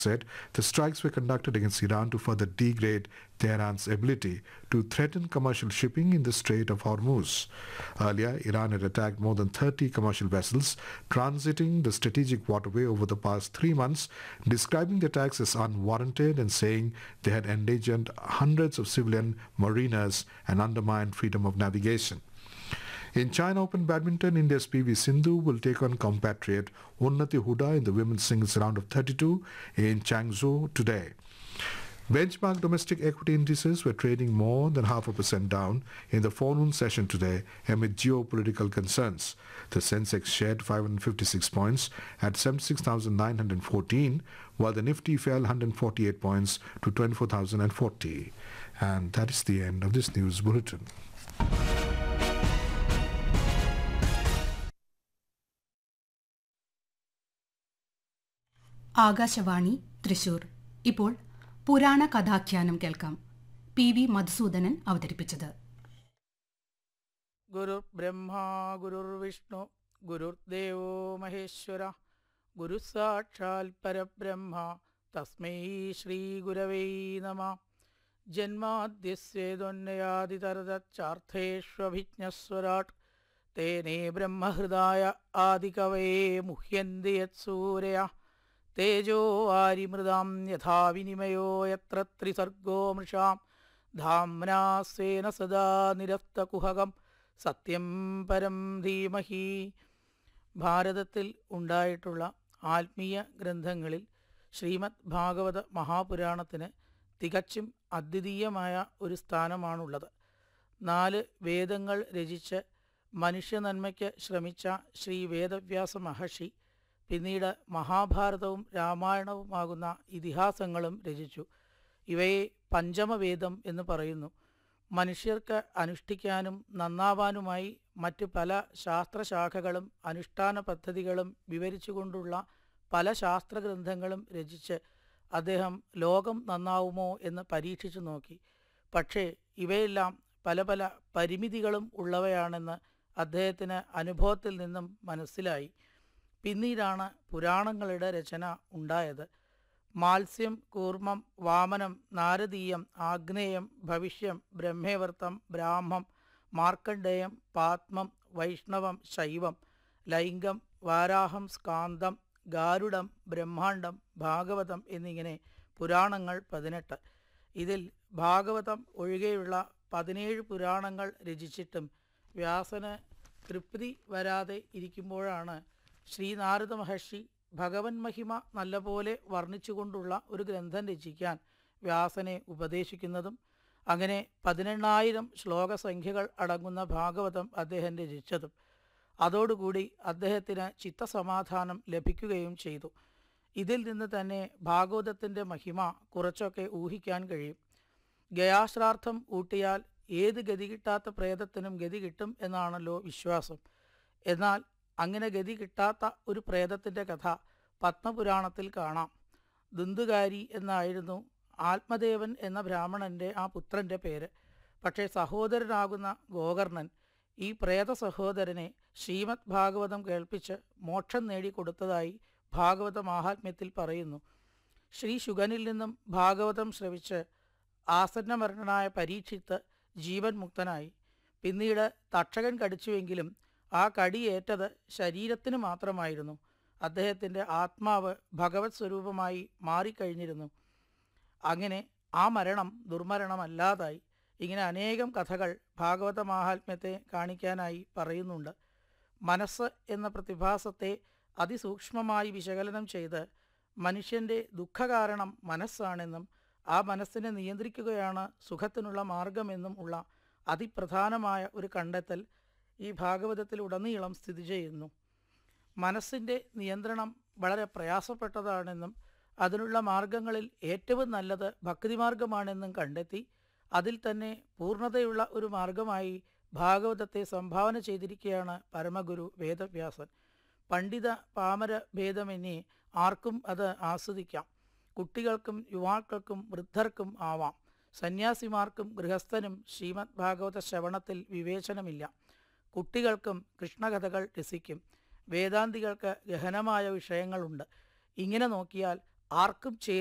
said the strikes were conducted against Iran to further degrade Tehran's ability to threaten commercial shipping in the Strait of Hormuz. Earlier, Iran had attacked more than 30 commercial vessels transiting the strategic waterway over the past three months, describing the attacks as unwarranted and saying they had endangered hundreds of civilian mariners and undermined freedom of navigation. In China Open Badminton, India's PV Sindhu will take on compatriot Unnati Huda in the women's singles round of 32 in Changzhou today. Benchmark domestic equity indices were trading more than half a percent down in the forenoon session today amid geopolitical concerns. The Sensex shed 556 points at 76,914, while the Nifty fell 148 points to 24,040. And that is the end of this news bulletin. Akashvani Thrissur ഇപ്പോൾ പുരാണ കഥാഖ്യാനം കേൾക്കാം P V Madhusoodanan അവതരിപ്പിച്ചത് ഗുരുർബ്രഹ്മാ ഗുരുർവിഷ്ണു ഗുരുർദേവോ മഹേശ്വര ഗുരുസാക്ഷാൽ പരബ്രഹ്മ തസ്മൈ ശ്രീ ഗുരവൈ നമ ജന്മാദ്യസ്യേതൊന്നയാതിതരതച്ചാർത്ഥേഷ്വഭിജ്ഞസ്വരാട് തേനേ ബ്രഹ്മഹൃദായ ആദികവയെ മുഹ്യന്തി യത്സൂരയ തേജോ വാരിമൃതാം യഥാ വിനിമയോ യത്ര ത്രിസർഗോ മൃഷാം ധാംനാസ്വേന സദാ നിരസ്തകുഹകം സത്യം പരം ധീമഹി ഭാരതത്തിൽ ഉണ്ടായിട്ടുള്ള ആത്മീയ ഗ്രന്ഥങ്ങളിൽ ശ്രീമദ് ഭാഗവത മഹാപുരാണത്തിന് തികച്ചും അദ്വിതീയമായ ഒരു സ്ഥാനമാണുള്ളത് നാല് വേദങ്ങൾ രചിച്ച് മനുഷ്യ നന്മയ്ക്ക് ശ്രമിച്ച ശ്രീ വേദവ്യാസ മഹർഷി പിന്നീട് മഹാഭാരതവും രാമായണവുമാകുന്ന ഇതിഹാസങ്ങളും രചിച്ചു ഇവയെ പഞ്ചമവേദം എന്ന് പറയുന്നു മനുഷ്യർക്ക് അനുഷ്ഠിക്കാനും നന്നാവാനുമായി മറ്റു പല ശാസ്ത്രശാഖകളും അനുഷ്ഠാന പദ്ധതികളും വിവരിച്ചുകൊണ്ടുള്ള പല ശാസ്ത്രഗ്രന്ഥങ്ങളും രചിച്ച് അദ്ദേഹം ലോകം നന്നാവുമോ എന്ന് പരീക്ഷിച്ചു നോക്കി പക്ഷേ ഇവയെല്ലാം പല പല പരിമിതികളും ഉള്ളവയാണെന്ന് അദ്ദേഹത്തിന് അനുഭവത്തിൽ നിന്നും മനസ്സിലായി പിന്നീടാണ് പുരാണങ്ങളുടെ രചന ഉണ്ടായത് മാത്സ്യം കൂർമ്മം വാമനം നാരദീയം ആഗ്നേയം ഭവിഷ്യം ബ്രഹ്മേവർത്തം ബ്രാഹ്മം മാർക്കണ്ഡേയം പാത്മം വൈഷ്ണവം ശൈവം ലൈംഗം വാരാഹം സ്കാന്തം ഗാരുഡം ബ്രഹ്മാണ്ഡം ഭാഗവതം എന്നിങ്ങനെ പുരാണങ്ങൾ പതിനെട്ട് ഇതിൽ ഭാഗവതം ഒഴികെയുള്ള പതിനേഴ് പുരാണങ്ങൾ രചിച്ചിട്ടും വ്യാസന് തൃപ്തി വരാതെ ഇരിക്കുമ്പോഴാണ് ശ്രീനാരദ മഹർഷി ഭഗവൻ മഹിമ നല്ലപോലെ വർണ്ണിച്ചുകൊണ്ടുള്ള ഒരു ഗ്രന്ഥം രചിക്കാൻ വ്യാസനെ ഉപദേശിക്കുന്നതും അങ്ങനെ പതിനെണ്ണായിരം ശ്ലോകസംഖ്യകൾ അടങ്ങുന്ന ഭാഗവതം അദ്ദേഹം രചിച്ചതും അതോടുകൂടി അദ്ദേഹത്തിന് ചിത്തസമാധാനം ലഭിക്കുകയും ചെയ്തു ഇതിൽ നിന്ന് തന്നെ ഭാഗവതത്തിൻ്റെ മഹിമ കുറച്ചൊക്കെ ഊഹിക്കാൻ കഴിയും ഗയാശ്രാർത്ഥം ഊട്ടിയാൽ ഏത് ഗതി കിട്ടാത്ത പ്രേതത്തിനും ഗതി കിട്ടും എന്നാണല്ലോ വിശ്വാസം എന്നാൽ അങ്ങനെ ഗതി കിട്ടാത്ത ഒരു പ്രേതത്തിൻ്റെ കഥ പത്മപുരാണത്തിൽ കാണാം ദുന്തുകാരി എന്നായിരുന്നു ആത്മദേവൻ എന്ന ബ്രാഹ്മണൻ്റെ ആ പുത്രൻ്റെ പേര് പക്ഷേ സഹോദരനാകുന്ന ഗോകർണൻ ഈ പ്രേത സഹോദരനെ ശ്രീമദ് ഭാഗവതം കേൾപ്പിച്ച് മോക്ഷം നേടിക്കൊടുത്തതായി ഭാഗവത മാഹാത്മ്യത്തിൽ പറയുന്നു ശ്രീ ശുഗനിൽ നിന്നും ഭാഗവതം ശ്രവിച്ച് ആസന്നമരണനായ പരീക്ഷിത്ത് ജീവൻ മുക്തനായി പിന്നീട് തക്ഷകൻ കടിച്ചുവെങ്കിലും ആ കടിയേറ്റത് ശരീരത്തിന് മാത്രമായിരുന്നു അദ്ദേഹത്തിൻ്റെ ആത്മാവ് ഭഗവത് സ്വരൂപമായി മാറിക്കഴിഞ്ഞിരുന്നു അങ്ങനെ ആ മരണം ദുർമരണമല്ലാതായി ഇങ്ങനെ അനേകം കഥകൾ ഭാഗവത മാഹാത്മ്യത്തെ കാണിക്കാനായി പറയുന്നുണ്ട് മനസ്സ് എന്ന പ്രതിഭാസത്തെ അതിസൂക്ഷ്മമായി വിശകലനം ചെയ്ത് മനുഷ്യൻ്റെ ദുഃഖകാരണം മനസ്സാണെന്നും ആ മനസ്സിനെ നിയന്ത്രിക്കുകയാണ് സുഖത്തിനുള്ള മാർഗമെന്നും ഉള്ള അതിപ്രധാനമായ ഒരു കണ്ടെത്തൽ ഈ ഭാഗവതത്തിലുടനീളം സ്ഥിതി ചെയ്യുന്നു മനസ്സിൻ്റെ നിയന്ത്രണം വളരെ പ്രയാസപ്പെട്ടതാണെന്നും അതിനുള്ള മാർഗങ്ങളിൽ ഏറ്റവും നല്ലത് ഭക്തിമാർഗമാണെന്നും കണ്ടെത്തി അതിൽ തന്നെ പൂർണ്ണതയുള്ള ഒരു മാർഗമായി ഭാഗവതത്തെ സംഭാവന ചെയ്തിരിക്കുകയാണ് പരമഗുരു വേദവ്യാസൻ പണ്ഡിത പാമര ഭേദമെന്നേ ആർക്കും അത് ആസ്വദിക്കാം കുട്ടികൾക്കും യുവാക്കൾക്കും വൃദ്ധർക്കും ആവാം സന്യാസിമാർക്കും ഗൃഹസ്ഥനും ശ്രീമദ് ഭാഗവത ശ്രവണത്തിൽ വിവേചനമില്ല കുട്ടികൾക്കും കൃഷ്ണകഥകൾ രസിക്കും വേദാന്തികൾക്ക് ഗഹനമായ വിഷയങ്ങളുണ്ട് ഇങ്ങനെ നോക്കിയാൽ ആർക്കും